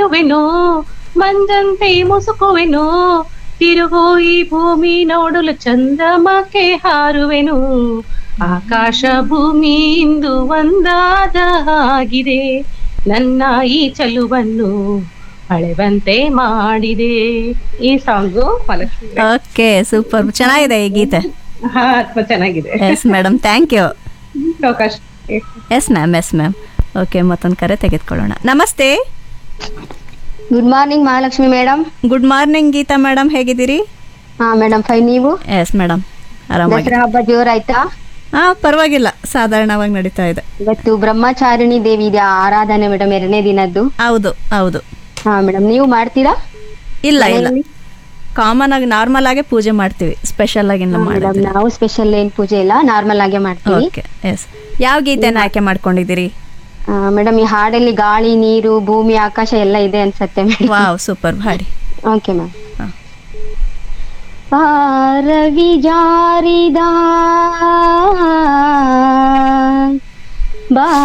ನಡೆಯುವೆನು ಮಂಜಂತೆ ಮುಸುಕುವೆನು ತಿರುಗೋ ಈ ಭೂಮಿ ನೋಡಲು ಚಂದ್ರಮಕ್ಕೆ ಹಾರುವೆನು ಆಕಾಶ ಭೂಮಿ ಇಂದು ಒಂದಾದ ಹಾಗಿದೆ ನನ್ನ ಈ ಚಲುವನ್ನು ಅಳೆವಂತೆ ಮಾಡಿದೆ ಈ ಸಾಂಗು ಮಹಾಲಕ್ಷ್ಮಿ ಓಕೆ ಸೂಪರ್ ಚೆನ್ನಾಗಿದೆ ಈ ಗೀತೆ ಹಾ ತುಂಬಾ ಚೆನ್ನಾಗಿದೆ ಎಸ್ ಮೇಡಮ್ ಥ್ಯಾಂಕ್ ಯು ಅವಕಾಶ yes ma'am yes ma'am okay ಮತ್ತೊಂದು ಕರೆ ತೆಗೆದುಕೊಳ್ಳೋಣ ನಮಸ್ತೆ good morning Mahalakshmi madam good morning Geetha madam ಹೇಗಿದ್ದೀರಿ ಹಾ ಮೇಡಮ್ ಫೈ ನೀವು ಎಸ್ ಮೇಡಮ್ ಆರಾಮಾಗಿ ದಸರಾ ಹಬ್ಬ ಜೋರಾಯ್ತಾ ಹಾಂ ಪರವಾಗಿಲ್ಲ ಸಾಧಾರಣವಾಗಿ ನಡೀತಾ ಇದೆ ಇವತ್ತು ಬ್ರಹ್ಮಚಾರಿಣಿ ದೇವಿ ಇದೆ ಆರಾಧನೆ ಮೇಡಮ್ ಎರಡನೇ ದಿನದ್ದು ಹೌದು ಹೌದು ಹಾ ಮೇಡಮ್ ನೀವು ಮಾಡ್ತೀರಾ ಇಲ್ಲ ಇಲ್ಲ ಕಾಮನ್ ಆಗಿ ನಾರ್ಮಲ್ ಆಗಿ ಪೂಜೆ ಮಾಡ್ತೀವಿ ಸ್ಪೆಷಲ್ ಆಗಿ ಇನ್ನು ಮೇಡಮ್ ಮಾಡೋದಿಲ್ಲ ನಾವು ಸ್ಪೆಷಲ್ ಏನ್ ಪೂಜೆ ಇಲ್ಲ ನಾರ್ಮಲ್ ಆಗೇ ಮಾಡ್ತೀವಿ ಓಕೆ ಎಸ್ ಯಾವ ಗೀತೆನ ಆಯ್ಕೆ ಮಾಡ್ಕೊಂಡಿದ್ದೀರಿ ಮೇಡಮ್ ಈ ಹಾಡಲ್ಲಿ ಗಾಳಿ ನೀರು ಭೂಮಿ ಆಕಾಶ ಎಲ್ಲ ಇದೆ ಅನ್ಸತ್ತೆ ಮೇಡಮ್ ವಾವ್ ಸೂಪರ್ ಭಾರಿ ಓಕೆ ಮ್ಯಾಮ್ ಹಾ. ಪಾರವಿ ಜಾರಿದ ಬಾ